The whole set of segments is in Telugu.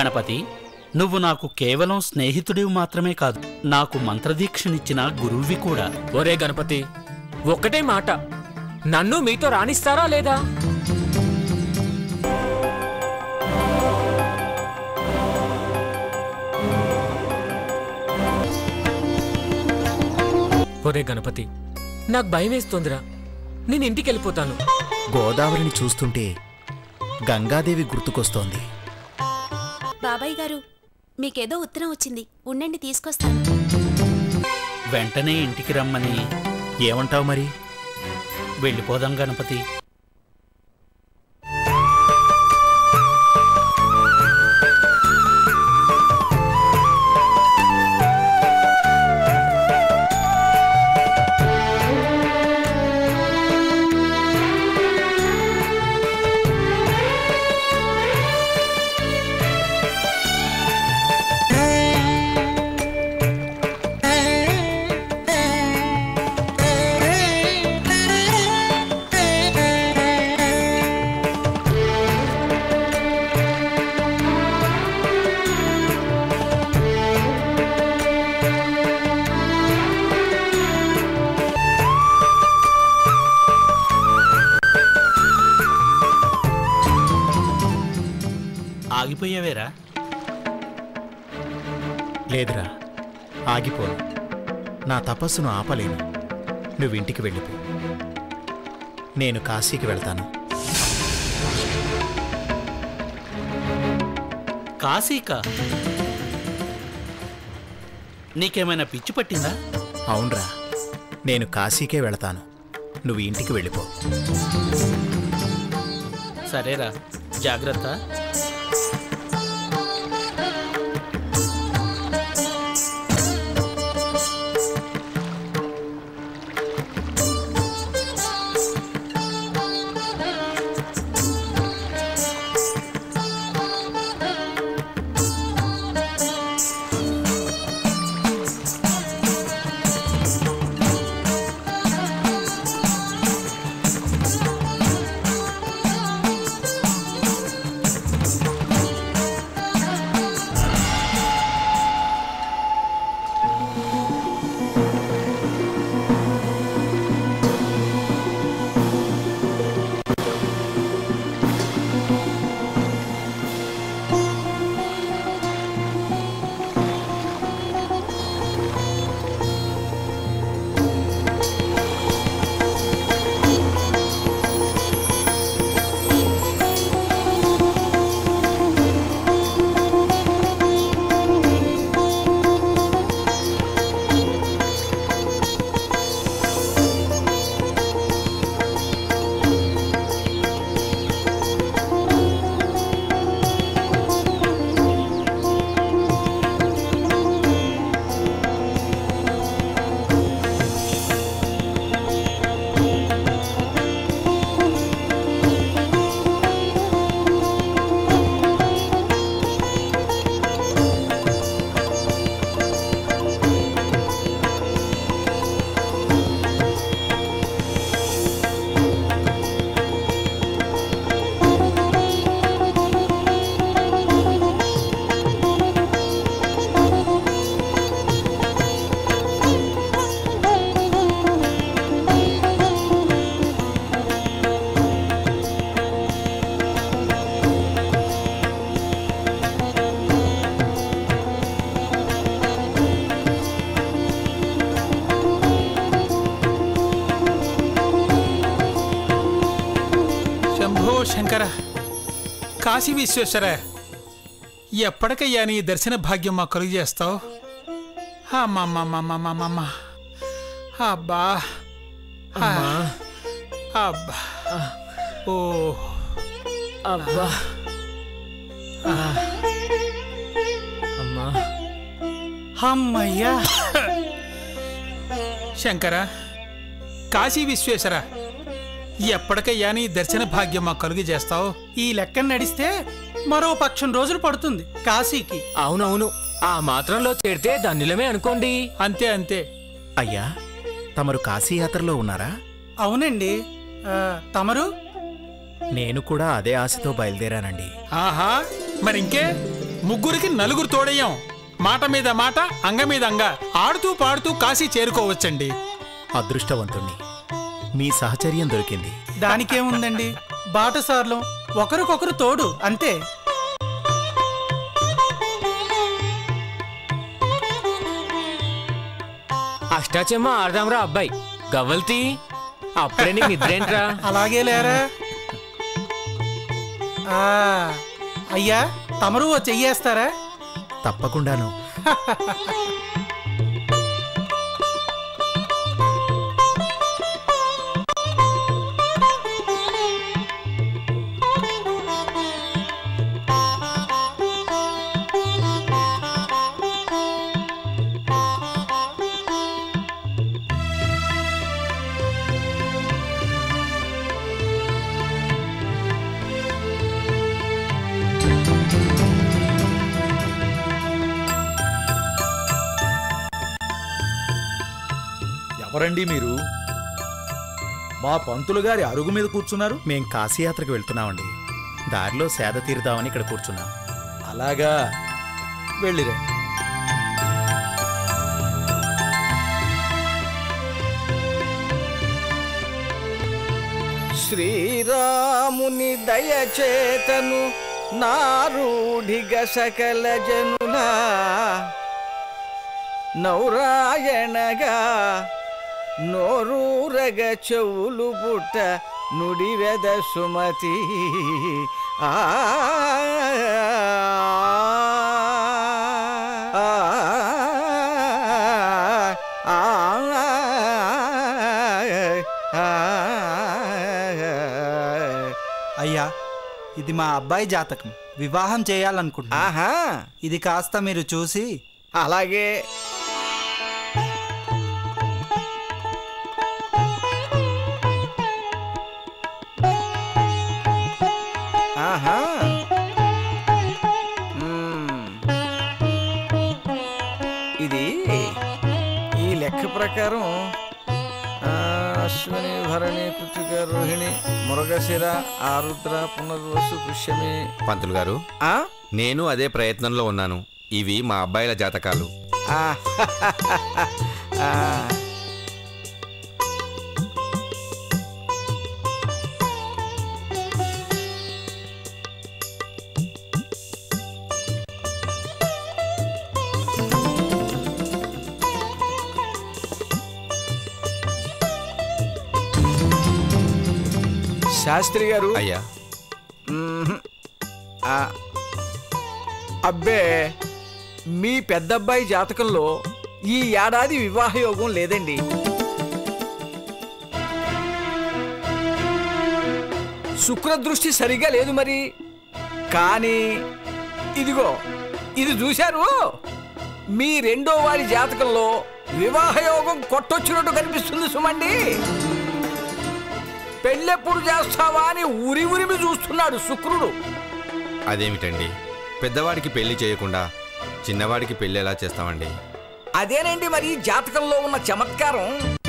గణపతి నువ్వు నాకు కేవలం స్నేహితుడివి మాత్రమే కాదు నాకు మంత్రదీక్షనిచ్చిన గురువువి కూడా ఒరే గణపతి ఒక్కటే మాట నన్ను మీతో రాణిస్తారా లేదా ఒరే గణపతి నాకు భయం వేస్తోందిరా నేను ఇంటికి వెళ్ళిపోతాను గోదావరిని చూస్తుంటే గంగాదేవి గుర్తుకొస్తోంది బాబాయ్ గారు మీకేదో ఉత్తరం వచ్చింది ఉండండి తీసుకొస్తాను వెంటనే ఇంటికి రమ్మని ఏమంటావు మరి వెళ్ళిపోదాం గణపతి ఆగిపోయావేరా లేదురా ఆగిపోను నా తపస్సును ఆపలేను నువ్వింటికి వెళ్ళిపో నేను కాశీకి వెళ్తాను కాశీకా నీకేమైనా పిచ్చి పట్టిందా అవునరా నేను కాశీకే వెళతాను నువ్వు ఇంటికి వెళ్ళిపో సరేరా జాగ్రత్త శంభో శంకర కాశీ విశ్వేశ్వర ఎప్పటికయ్యా నీ దర్శన భాగ్యం మా కలుగు చేస్తావు అమ్మమ్మమ్మమ్మమ్మమ్మ అబ్బా ఆ, అబ్బా ఓ అబ్బా అమ్మా అమ్మయ్యా శంకర కాశీ విశ్వేశ్వర ఎప్పటికయ్యా నీ దర్శన భాగ్యం మా కలుగు చేస్తావు ఈ లెక్కన నడిస్తే మరో పక్షం రోజులు పడుతుంది కాశీకి అవునవును ఆ మాత్రంలో చేరితే ధన్యులమే అనుకోండి అంతే అంతే అయ్యా తమరు కాశీయాత్రలో ఉన్నారా అవునండి ఆ, తమరు నేను కూడా అదే ఆశతో బయలుదేరానండి ఆహా మరి ఇంకే ముగ్గురికి నలుగురు తోడయ్యాం మాట మీద మాట అంగ మీద అంగ ఆడుతూ పాడుతూ కాశీ చేరుకోవచ్చండి అదృష్టవంతుణ్ణి మీ సహచర్యం దొరికింది దానికేముందండి బాటసార్లం ఒకరికొకరు తోడు అంతే అష్టాచెమ్మ ఆడదాంరా అబ్బాయి గవ్వల్తి అప్పుడే నీకు నిద్రేంట్రా అలాగే లేరా ఆ, అయ్యా తమరు ఓ చెయ్యేస్తారా తప్పకుండాను ఎవరండి మీరు మా పంతులు గారి అరుగు మీద కూర్చున్నారు మేం కాశీయాత్రకు వెళ్తున్నామండి దారిలో సేద తీరుదామని ఇక్కడ కూర్చున్నాం అలాగా వెళ్ళిరండి శ్రీరాముని దయచేతను నారూఢిగ సకల జనుల నౌరాయణగా నోరూరగ చెవులు పుట్ట నుడివెద సుమతి ఆ ఆ, ఆ, ఆ, అయ్యా ఇది మా అబ్బాయి జాతకం వివాహం చేయాలనుకుంటున్నా ఆహా ఇది కాస్త మీరు చూసి అలాగే ఆహా మ్మ్. ఇది ఈ లెక్క ప్రకారం ఆ, అశ్విని భరణి కృతిక రోహిణి మురగశిర ఆరుద్ర పునర్వసు పుష్యమి పంతులు గారు ఆ? నేను అదే ప్రయత్నంలో ఉన్నాను ఇవి మా అబ్బాయిల జాతకాలు ఆ. ఆ. శాస్త్రి గారు అయ్యా మ్మ్హ్. ఆ. అబ్బే మీ పెద్దబ్బాయి జాతకంలో ఈ ఏడాది వివాహ యోగం లేదండి శుక్రదృష్టి సరిగా లేదు మరి కానీ ఇదిగో ఇది చూశారు మీ రెండో వారి జాతకంలో వివాహ యోగం కొట్టొచ్చినట్టు కనిపిస్తుంది సుమండి పెళ్ళెప్పుడు చేస్తావా అని ఉరి ఉరిమి చూస్తున్నాడు శుక్రుడు అదేమిటండి పెద్దవాడికి పెళ్లి చేయకుండా చిన్నవాడికి పెళ్లి ఎలా చేస్తామండి అదేనండి మరి జాతకంలో ఉన్న చమత్కారం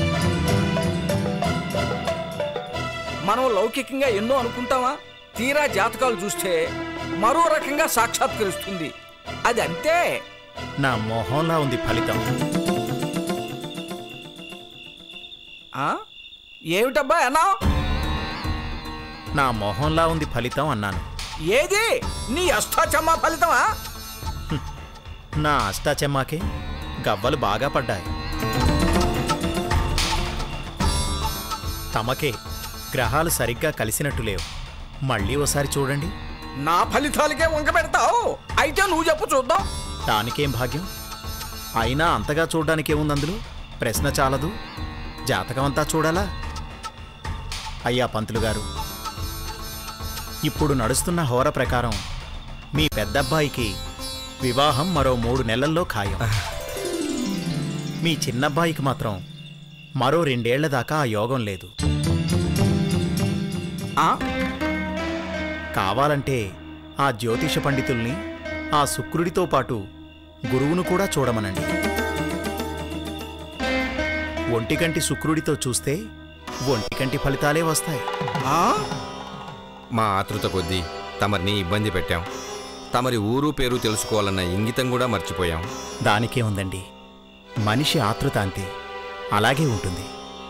మనం లౌకికంగా ఎన్నో అనుకుంటామా తీరా జాతకాలు చూస్తే మరో రకంగా సాక్షాత్కరిస్తుంది అది అంతే నా మొహంలా ఉంది ఫలితం ఆ? ఏమిటబ్బా అన్నా నా మొహంలా ఉంది ఫలితం అన్నాను ఏది నీ అష్టాచమ్మా ఫలితమా నా అష్టాచెమ్మాకే గవ్వలు బాగా పడ్డాయి తమకే గ్రహాలు సరిగ్గా కలిసినట్టు లేవు మళ్ళీ ఓసారి చూడండి నా ఫలితాలకే వంక పెడతావు అయితే నువ్వు చెప్పు చూద్దాం దానికేం భాగ్యం అయినా అంతగా చూడ్డానికేముంది అందులో ప్రశ్న చాలదు జాతకం అంతా చూడాలా అయ్యా పంతులు గారు ఇప్పుడు నడుస్తున్న హోర ప్రకారం మీ పెద్దబ్బాయికి వివాహం మరో మూడు నెలల్లో ఖాయం మీ చిన్నబ్బాయికి మాత్రం మరో రెండేళ్ల దాకా ఆ యోగం లేదు ఆ? కావాలంటే ఆ జ్యోతిష పండితుల్ని ఆ శుక్రుడితో పాటు గురువును కూడా చూడమనండి ఒంటికంటి శుక్రుడితో చూస్తే ఒంటికంటి ఫలితాలే వస్తాయి ఆ? మా ఆతృత కొద్దీ తమరిని ఇబ్బంది పెట్టాం తమరి ఊరు పేరు తెలుసుకోవాలన్న ఇంగితం కూడా మర్చిపోయాం దానికే ఉందండి మనిషి ఆతృత అంతే అలాగే ఉంటుంది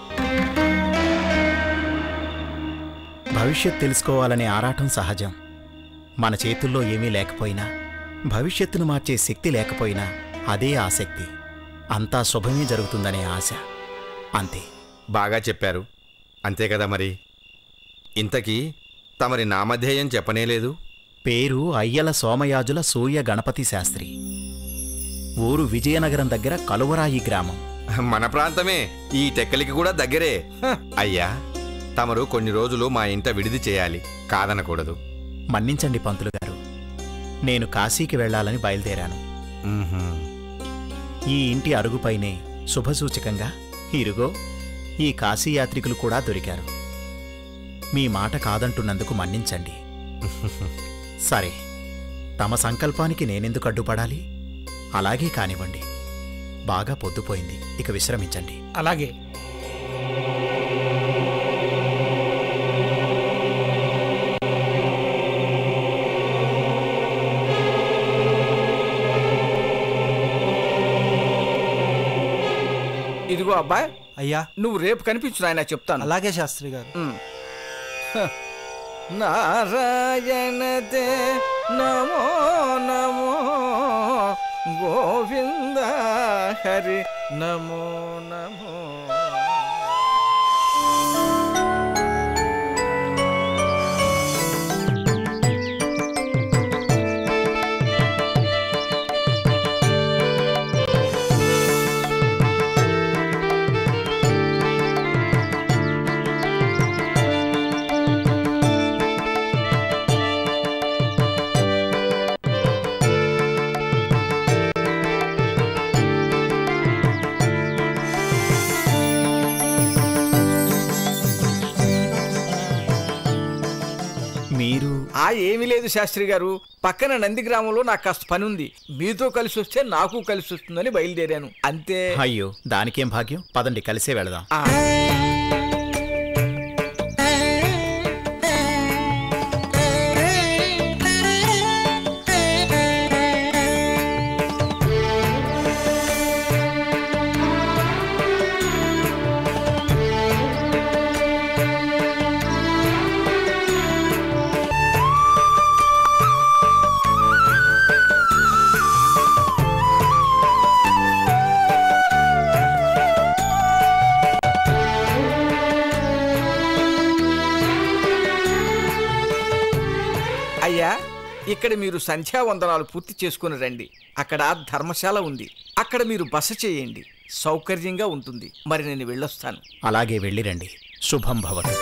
భవిష్యత్ తెలుసుకోవాలనే ఆరాటం సహజం మన చేతుల్లో ఏమీ లేకపోయినా భవిష్యత్తును మార్చే శక్తి లేకపోయినా అదే ఆసక్తి అంతా శుభమే జరుగుతుందనే ఆశ అంతే బాగా చెప్పారు అంతే కదా మరి ఇంతకీ తమరి నామధేయం చెప్పనేలేదు పేరు అయ్యల సోమయాజుల సూర్య గణపతి శాస్త్రి ఊరు విజయనగరం దగ్గర కలువరాయి గ్రామం మన ప్రాంతమే ఈ టెక్కలికి కూడా దగ్గరే అయ్యా తమరు కొన్ని రోజులు మా ఇంట విడిది చేయాలి కాదనకూడదు మన్నించండి పంతులు గారు నేను కాశీకి వెళ్ళాలని బయలుదేరాను మ్మ్హ్మ్. ఈ ఇంటి అరుగుపైనే శుభసూచకంగా ఇరుగో ఈ కాశీయాత్రికులు కూడా దొరికారు మీ మాట కాదంటున్నందుకు మన్నించండి సరే తమ సంకల్పానికి నేనెందుకు అడ్డుపడాలి అలాగే కానివ్వండి బాగా పొద్దుపోయింది ఇక విశ్రమించండి అలాగే ఇదిగో అబ్బాయి అయ్యా నువ్వు రేపు కనిపించు నాయన చెప్తాను అలాగే శాస్త్రి గారు ఉమ్. హ. నారాయణతే నమో నమో గోవింద హరి నమో నమో మీరు ఆ ఏమీ లేదు శాస్త్రి గారు పక్కన నంది గ్రామంలో నాకు కాస్త పని ఉంది మీతో కలిసి వస్తే నాకు కలిసి వస్తుందని బయలుదేరాను అంతే అయ్యో దానికేం భాగ్యం పదండి కలిసే వెళదాం ఆ. అయ్యా ఇక్కడ మీరు సంధ్యావందనాలు పూర్తి చేసుకుని రండి అక్కడ ధర్మశాల ఉంది అక్కడ మీరు బస చేయండి సౌకర్యంగా ఉంటుంది మరి నేను వెళ్ళొస్తాను అలాగే వెళ్ళిరండి శుభం భవతు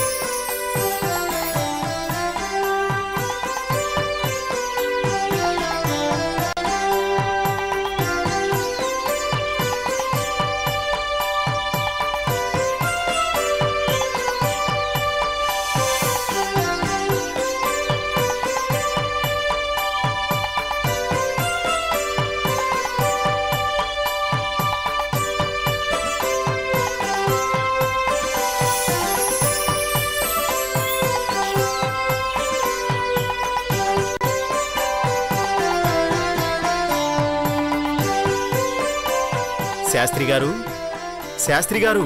శాస్త్రి గారు శాస్త్రి గారు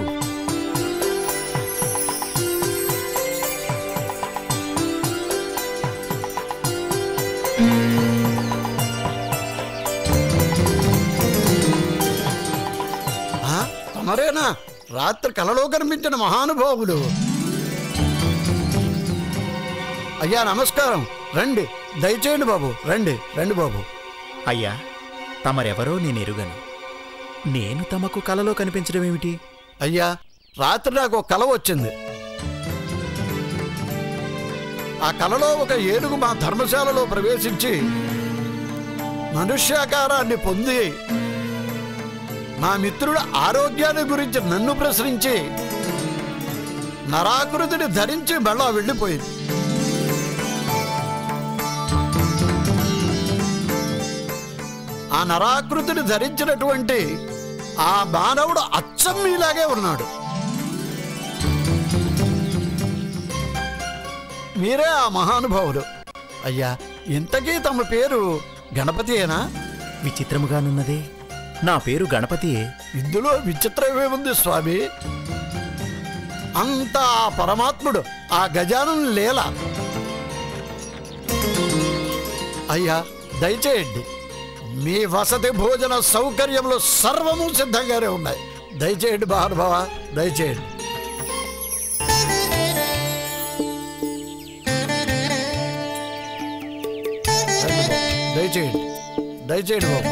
ఆ, తమరేనా రాత్రి కలలో కనిపించిన మహానుభావులు అయ్యా నమస్కారం రండి దయచేయండి బాబు రండి రండి బాబు అయ్యా తమరెవరో నేను ఎరుగను నేను తమకు కలలో కనిపించడం ఏమిటి అయ్యా రాత్రి నాకు ఒక కల వచ్చింది ఆ కలలో ఒక ఏనుగు మా ధర్మశాలలో ప్రవేశించి మనుష్యాకారాన్ని పొంది మా మిత్రుడు ఆరోగ్యాన్ని గురించి నన్ను ప్రశ్నించి నరాకృతిని ధరించి మళ్ళా వెళ్ళిపోయింది ఆ నరాకృతిని ధరించినటువంటి ఆ మానవుడు అచ్చం మీలాగే ఉన్నాడు మీరే ఆ మహానుభావుడు అయ్యా ఇంతకీ తమ పేరు గణపతియేనా విచిత్రముగానున్నదే నా పేరు గణపతియే ఇందులో విచిత్రమేముంది స్వామి అంత ఆ పరమాత్ముడు ఆ గజానం లేల అయ్యా దయచేయండి మీ వసతి భోజన సౌకర్యములు సర్వము సిద్ధంగానే ఉన్నాయి దయచేయండి మహానుభావ దయచేయండి దయచేయండి దయచేయండి బాబు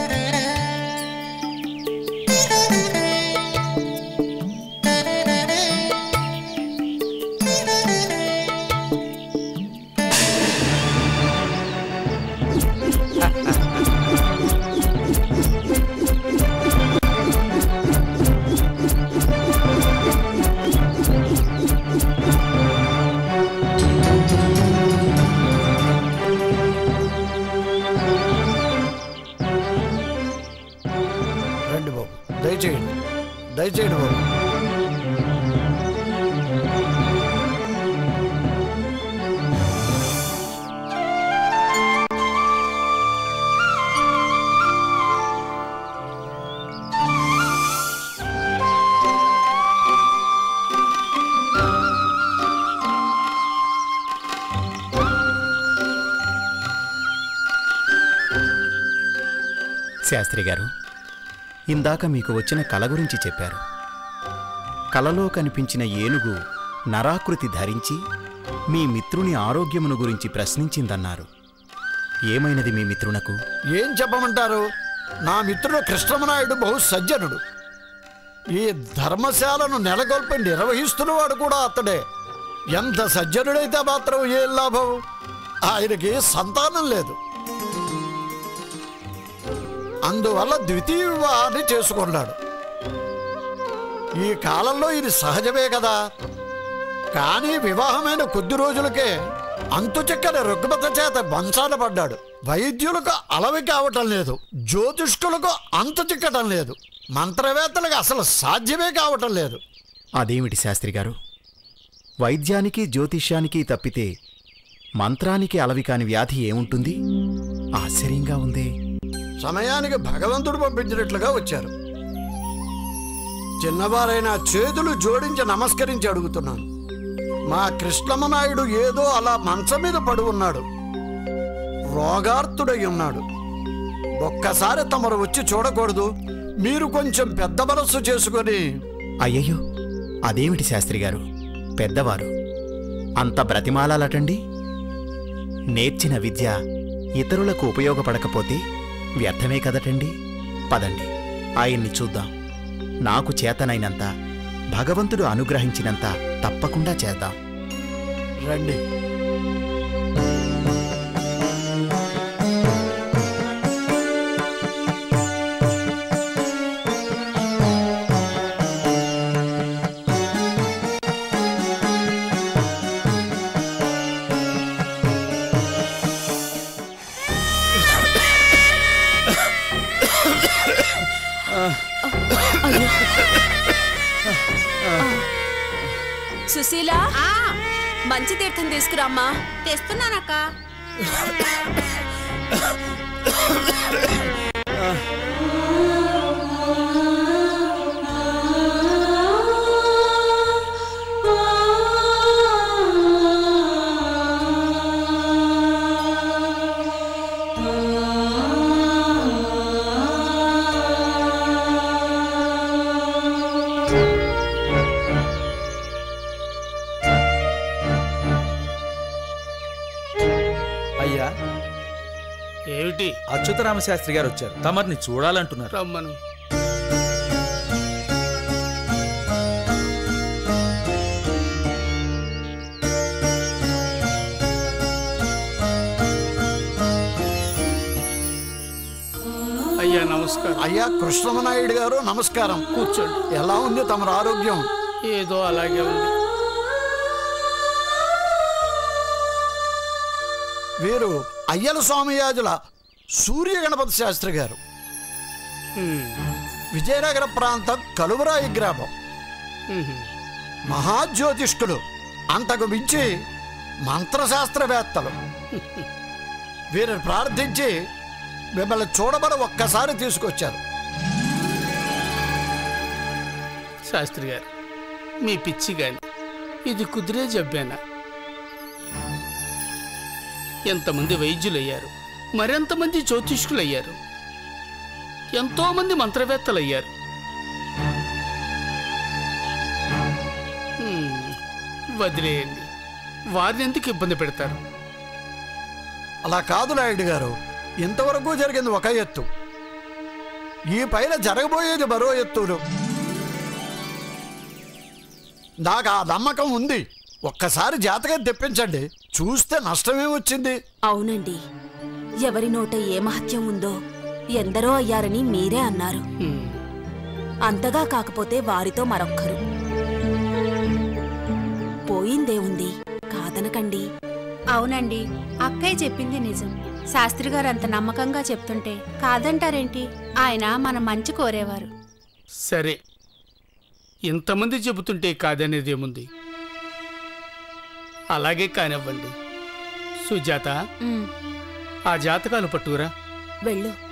రండి బాబు దయచేయండి దయచేయండి బాబు శాస్త్రి గారు ఇందాక మీకు వచ్చిన కల గురించి చెప్పారు కలలో కనిపించిన ఏనుగు నరాకృతి ధరించి మీ మిత్రుని ఆరోగ్యమును గురించి ప్రశ్నించిందన్నారు ఏమైనది మీ మిత్రునకు ఏం చెప్పమంటారు నా మిత్రుడు కృష్ణమనాయుడు బహు సజ్జనుడు ఈ ధర్మశాలను నెలకొల్పి నిర్వహిస్తున్నవాడు కూడా అతడే ఎంత సజ్జనుడైతే మాత్రం ఏం లాభం ఆయనకి సంతానం లేదు అందువల్ల ద్వితీయ వివాహాన్ని చేసుకున్నాడు ఈ కాలంలో ఇది సహజమే కదా కానీ వివాహమైన కొద్ది రోజులకే అంతు చిక్కని రుగ్మత చేత వంచాన పడ్డాడు వైద్యులకు అలవి కావటం లేదు జ్యోతిష్కులకు అంతు చిక్కటం లేదు మంత్రవేత్తలకు అసలు సాధ్యమే కావటం లేదు అదేమిటి శాస్త్రి గారు వైద్యానికి జ్యోతిష్యానికి తప్పితే మంత్రానికి అలవి కాని వ్యాధి ఏముంటుంది ఆశ్చర్యంగా ఉందే సమయానికి భగవంతుడు పంపించినట్లుగా వచ్చారు చిన్నవారైన చేతులు జోడించి నమస్కరించి అడుగుతున్నాను మా కృష్ణమనాయుడు ఏదో అలా మంచం మీద పడి ఉన్నాడు రోగార్తుడై ఉన్నాడు ఒక్కసారి తమరు వచ్చి చూడకూడదు మీరు కొంచెం పెద్ద మనస్సు చేసుకొని అయ్యయ్యో అదేమిటి శాస్త్రి గారు పెద్దవారు అంత బ్రతిమాలాలటండి నేర్చిన విద్య ఇతరులకు ఉపయోగపడకపోతే వ్యర్థమే కదటండి పదండి ఆయన్ని చూద్దాం నాకు చేతనైనంత భగవంతుడు అనుగ్రహించినంత తప్పకుండా చేద్దాం రండి సుశీల మంచి తీర్థం తీసుకురామ్మా తెస్తున్నానక్క అయ్యా ఏమిటి అచ్యుతరామ శాస్త్రి గారు వచ్చారు తమరిని చూడాలంటున్నారు రమ్మను అయ్యా నమస్కారం అయ్యా కృష్ణమనాయుడు గారు నమస్కారం కూర్చోండి ఎలా ఉంది తమరు ఆరోగ్యం ఏదో అలాగే ఉంది వీరు అయ్యల స్వామియాజుల సూర్య గణపతి శాస్త్రి గారు ఉమ్, విజయనగర ప్రాంతం కలువరాయి గ్రామం ఉహు. మహాజ్యోతిష్కులు అంతకు మించి మంత్రశాస్త్రవేత్తలు వీరిని ప్రార్థించి మిమ్మల్ని చూడమని ఒక్కసారి తీసుకొచ్చారు శాస్త్రి గారు మీ పిచ్చి గాని ఇది కుదిరే జబ్బేనా ఎంతమంది వైద్యులయ్యారు మరెంతమంది జ్యోతిష్కులయ్యారు ఎంతోమంది మంత్రవేత్తలయ్యారు హ్మ్, వదిలేయండి వారిని ఎందుకు ఇబ్బంది పెడతారు అలా కాదు నాయుడు గారు ఇంతవరకు జరిగింది ఒక ఎత్తు ఈ పైన జరగబోయేది మరో ఎత్తులు నాకు ఆ నమ్మకం ఉంది ఒక్కసారి జాతకం తెప్పించండి చూస్తే నష్టమే వచ్చింది అవునండి ఎవరి నోట ఏ మహత్యం ఉందో ఎందరో అయ్యారని మీరే అన్నారు హ్మ్. అంతగా కాకపోతే వారితో మరొక్కరు పోయిందే ఉంది కాదనకండి అవునండి అక్కయ్య చెప్పింది నిజం శాస్త్రి గారు అంత నమ్మకంగా చెప్తుంటే కాదంటారేంటి ఆయన మన మంచి కోరేవారు సరే ఇంతమంది చెబుతుంటే కాదనేది ఏముంది అలాగే కానివ్వండి సుజాత ఉమ్. ఆ జాతకాలు పట్టుకురా వెళ్ళు